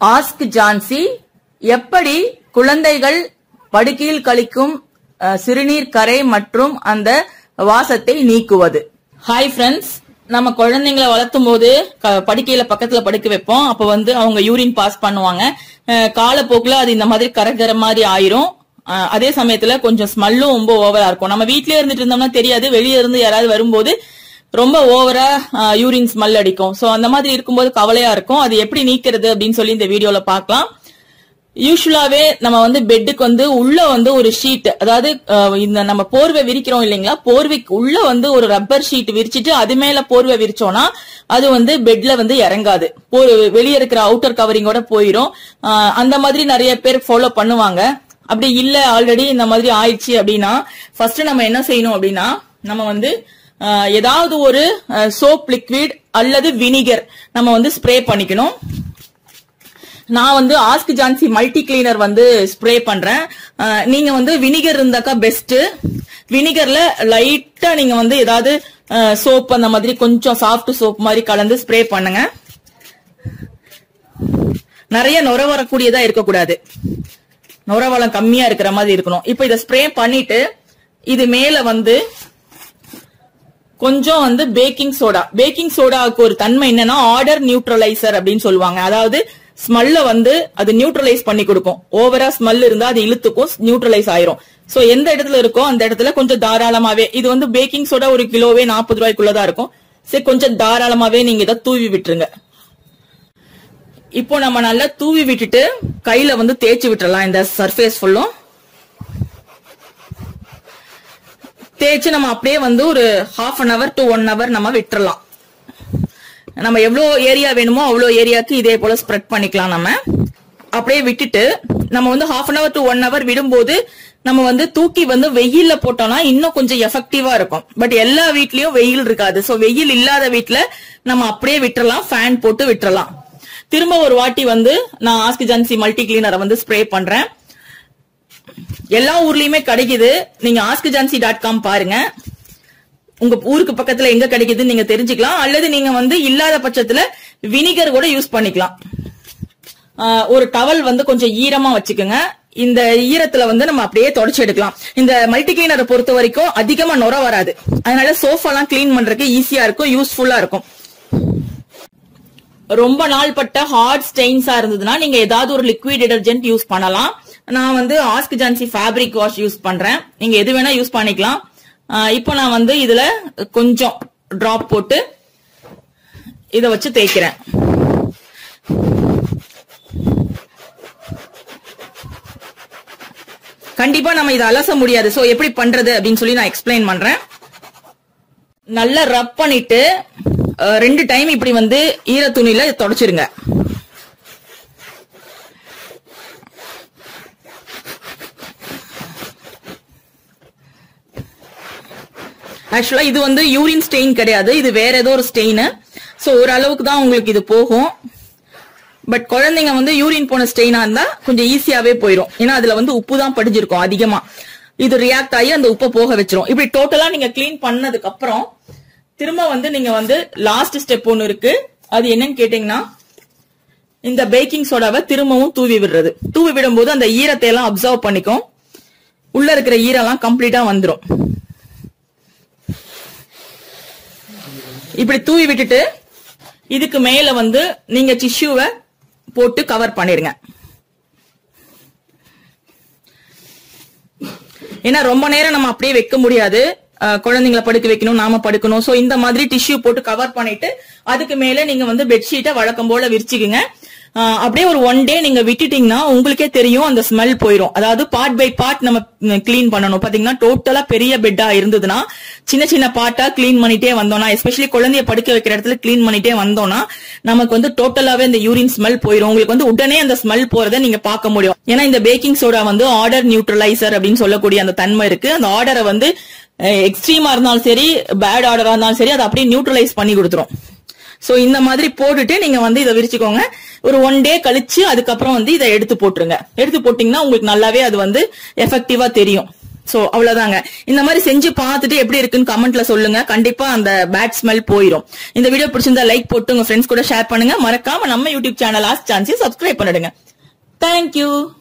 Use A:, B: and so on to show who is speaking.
A: ask Jhansi எப்படி குழந்தைகள் படுக்கையில் கழிக்கும் அஹ், சிறுநீர் கரை மற்றும் அந்த வாசத்தை நீக்குவது ஹாய் ஃப்ரெண்ட்ஸ் நம்ம குழந்தைங்களை வளர்த்தும் போது க- படுக்கையில பக்கத்துல படுக்க வைப்போம் அப்ப வந்து அவங்க யூரின் பாஸ் பண்ணுவாங்க அஹ், காலப்போக்குல அது இந்த மாதிரி கரகர மாதிரி ஆயிரும் அஹ், அதே சமயத்துல கொஞ்சம் ஸ்மெல்லும் ரொம்ப ஓவரா இருக்கும் நம்ம வீட்லயே இருந்துட்டு இருந்தோம்னா தெரியாது வெளியே இருந்து யாராவது வரும்போது ரொம்ப ஓவரா யூரின் ஸ்மெல் அடிக்கும் சோ அந்த மாதிரி இருக்கும்போது கவலையா இருக்கும் அது எப்படி நீக்கிறது அப்படின்னு சொல்லி இந்த வீடியோல பார்க்கலாம் யூஸ்வலாவே நம்ம வந்து பெட்டுக்கு வந்து உள்ள வந்து ஒரு ஷீட் அதாவது அஹ், இந்த நம்ம போர்வை விரிக்கிறோம் இல்லைங்களா போர்வைக்கு உள்ள வந்து ஒரு ரப்பர் ஷீட் விரிச்சிட்டு அது மேல போர்வை விரிச்சோம்னா அது வந்து பெட்ல வந்து இறங்காது போர்- வெளியே இருக்கிற அவுட்டர் கவரிங்கோட போயிரும் அஹ், அந்த மாதிரி நிறைய பேர் ஃபாலோ பண்ணுவாங்க அப்படி இல்ல ஆல்ரெடி இந்த மாதிரி ஆயிடுச்சு அப்படின்னா ஃபர்ஸ்ட் நம்ம என்ன செய்யணும் அப்படின்னா நம்ம வந்து அஹ், ஏதாவது ஒரு சோப் லிக்விட் அல்லது வினிகர் நம்ம வந்து ஸ்ப்ரே பண்ணிக்கணும் நான் வந்து ஆஸ்க் ஜான்சி மல்டி கிளீனர் வந்து ஸ்ப்ரே பண்றேன் அஹ், நீங்க வந்து வினிகர் இருந்தாக்கா பெஸ்ட் வினிகர்ல லைட்டா நீங்க வந்து ஏதாவது சோப் அந்த மாதிரி கொஞ்சம் சாஃப்ட் சோப் மாதிரி கலந்து ஸ்ப்ரே பண்ணுங்க நிறைய நுர வரக்கூடியதா இருக்கக்கூடாது நுரவளம் கம்மியா இருக்கிற மாதிரி இருக்கணும் இப்போ இதை ஸ்ப்ரே பண்ணிட்டு இது மேல வந்து கொஞ்சம் வந்து பேக்கிங் சோடா பேக்கிங் சோடாவுக்கு ஒரு தன்மை என்னன்னா ஆர்டர் நியூட்ரலைசர் அப்படின்னு சொல்லுவாங்க அதாவது ஸ்மெல்ல வந்து அது நியூட்ரலைஸ் பண்ணி கொடுக்கும் ஓவரா ஸ்மெல் இருந்தா அது இழுத்துக்கும் நியூட்ரலைஸ் ஆயிரும் சோ எந்த இடத்துல இருக்கோ அந்த இடத்துல கொஞ்சம் தாராளமாவே இது வந்து பேக்கிங் சோடா ஒரு கிலோவே நாற்பது ரூபாய்க்குள்ளதான் இருக்கும் சரி கொஞ்சம் தாராளமாவே நீங்க இதை தூவி விட்டுருங்க இப்போ நம்ம நல்லா தூவி விட்டுட்டு கையில வந்து தேய்ச்சி விட்டுறலாம் இந்த சர்ஃபேஸ் ஃபுல்லும் தேய்ச்சி நம்ம அப்படியே வந்து ஒரு half an hour to one hour நம்ம விட்டுறலாம் நம்ம எவ்வளோ ஏரியா வேணுமோ அவ்வளோ ஏரியாக்கு இதே போல ஸ்ப்ரெட் பண்ணிக்கலாம் நம்ம அப்படியே விட்டுட்டு நம்ம வந்து half an hour to one hour விடும்போது நம்ம வந்து தூக்கி வந்து வெயில்ல போட்டோம்னா இன்னும் கொஞ்சம் எஃபெக்டிவா இருக்கும் பட் எல்லா வீட்லயும் வெயில் இருக்காது சோ வெயில் இல்லாத வீட்ல நம்ம அப்படியே விட்டுறலாம் ஃபேன் போட்டு விட்டுறலாம் திரும்ப ஒரு வாட்டி வந்து நான் ஆஸ்க் ஜான்சி மல்டி கிளீனரை வந்து ஸ்ப்ரே பண்றேன் எல்லா ஊர்லயுமே கிடைக்குது நீங்க ஆஸ்க் ஜான்சி டாட் காம் பாருங்க உங்க ஊருக்கு பக்கத்துல எங்க கிடைக்குதுன்னு நீங்க தெரிஞ்சுக்கலாம் அல்லது நீங்க வந்து இல்லாத பட்சத்துல வினிகர் கூட யூஸ் பண்ணிக்கலாம் ஆஹ் ஒரு டவல் வந்து கொஞ்சம் ஈரமா வச்சுக்கோங்க இந்த ஈரத்துல வந்து நம்ம அப்படியே தொடச்சு எடுக்கலாம் இந்த மல்டி கிளீனரை பொறுத்த வரைக்கும் அதிகமா நுர வராது அதனால சோஃபாலாம் க்ளீன் பண்றதுக்கு ஈஸியா இருக்கும் யூஸ்ஃபுல்லா இருக்கும் ரொம்ப நாள் பட்ட ஹார்ட் ஸ்டெயின்ஸா இருந்ததுன்னா நீங்க ஏதாவது ஒரு லிக்விட் டிடர்ஜென்ட் யூஸ் பண்ணலாம் நான் வந்து ஆஸ்க் ஜான்சி ஃபேப்ரிக் வாஷ் யூஸ் பண்றேன் நீங்க எது வேணா யூஸ் பண்ணிக்கலாம் ஆஹ் இப்போ நான் வந்து இதுல கொஞ்சம் டிராப் போட்டு இத வச்சு தேய்க்கிறேன் கண்டிப்பா நம்ம இதை அலச முடியாது சோ எப்படி பண்றது அப்படின்னு சொல்லி நான் எக்ஸ்பிளைன் பண்றேன் நல்லா ரப் பண்ணிட்டு அஹ், ரெண்டு டைம் இப்படி வந்து ஈர துணியில தொடச்சிருங்க ஆக்சுவலா இது வந்து யூரின் ஸ்டெயின் கிடையாது இது வேற ஏதோ ஒரு ஸ்டெயின் சோ ஓரளவுக்கு தான் உங்களுக்கு இது போகும் பட் குழந்தைங்க வந்து யூரின் போன ஸ்டெயினா இருந்தா கொஞ்சம் ஈஸியாவே போயிடும் ஏன்னா அதுல வந்து உப்பு தான் படிஞ்சிருக்கும் அதிகமா இது ரியாக்ட் ஆகி அந்த உப்பை போக வச்சிரும் இப்படி டோட்டலா நீங்க க்ளீன் பண்ணதுக்கு அப்புறம் திரும்ப வந்து நீங்க வந்து லாஸ்ட் ஸ்டெப் ஒன்னு இருக்கு அது என்னன்னு கேட்டீங்கன்னா இந்த பேக்கிங் சோடாவை திரும்பவும் தூவி விடுறது தூவி விடும்போது அந்த ஈரத்தை எல்லாம் அப்சர்வ் பண்ணிக்கும் உள்ள இருக்கிற ஈரம்லாம் கம்ப்ளீட்டா வந்துரும் இப்படி தூவி விட்டுட்டு இதுக்கு மேல வந்து நீங்க டிஷ்யூவை போட்டு கவர் பண்ணிருங்க ஏன்னா ரொம்ப நேரம் நம்ம அப்படியே வைக்க முடியாது அஹ், குழந்தைங்களை படுக்க வைக்கணும் நாம படுக்கணும் சோ இந்த மாதிரி டிஷ்யூ போட்டு கவர் பண்ணிட்டு அதுக்கு மேல நீங்க வந்து பெட்ஷீட்டை வழக்கம் போல விரிச்சுக்குங்க அஹ், அப்படியே ஒரு ஒன் டே நீங்க விட்டுட்டீங்கன்னா உங்களுக்கே தெரியும் அந்த ஸ்மெல் போயிடும் அதாவது பார்ட் பை பார்ட் நம்ம க்ளீன் பண்ணணும் பாத்தீங்கன்னா டோட்டலா பெரிய பெட்டா இருந்ததுன்னா சின்ன சின்ன பார்ட்டா க்ளீன் பண்ணிட்டே வந்தோம்னா எஸ்பெஷலி குழந்தைய படுக்க வைக்கிற இடத்துல க்ளீன் பண்ணிட்டே வந்தோம்னா நமக்கு வந்து டோட்டலாவே இந்த யூரின் ஸ்மெல் போயிடும் உங்களுக்கு வந்து உடனே அந்த ஸ்மெல் போறதை நீங்க பார்க்க முடியும் ஏன்னா இந்த பேக்கிங் சோடா வந்து ஆர்டர் நியூட்ரலைசர் அப்படின்னு சொல்லக்கூடிய அந்த தன்மை இருக்கு அந்த ஆர்டரை வந்து எக்ஸ்ட்ரீமா இருந்தாலும் சரி பேட் ஆர்டரா இருந்தாலும் சரி அதை அப்படியே நியூட்ரலைஸ் பண்ணி கொடுத்துரும் சோ இந்த மாதிரி போட்டுட்டு நீங்க வந்து இதை விரிச்சுக்கோங்க ஒரு ஒன் டே கழிச்சு அதுக்கப்புறம் வந்து இதை எடுத்து போட்டுருங்க எடுத்து போட்டீங்கன்னா உங்களுக்கு நல்லாவே அது வந்து எஃபெக்டிவா தெரியும் சோ அவ்வளவுதாங்க இந்த மாதிரி செஞ்சு பார்த்துட்டு எப்படி இருக்குன்னு கமெண்ட்ல சொல்லுங்க கண்டிப்பா அந்த பேட் ஸ்மெல் போயிடும் இந்த வீடியோ பிடிச்சிருந்தா லைக் போட்டு உங்க ஃப்ரெண்ட்ஸ் கூட ஷேர் பண்ணுங்க மறக்காம நம்ம யூடியூப் சேனல் ஆஸ் சான்சி சப்ஸ்கிரைப் பண்ணிடுங்க தேங்க்யூ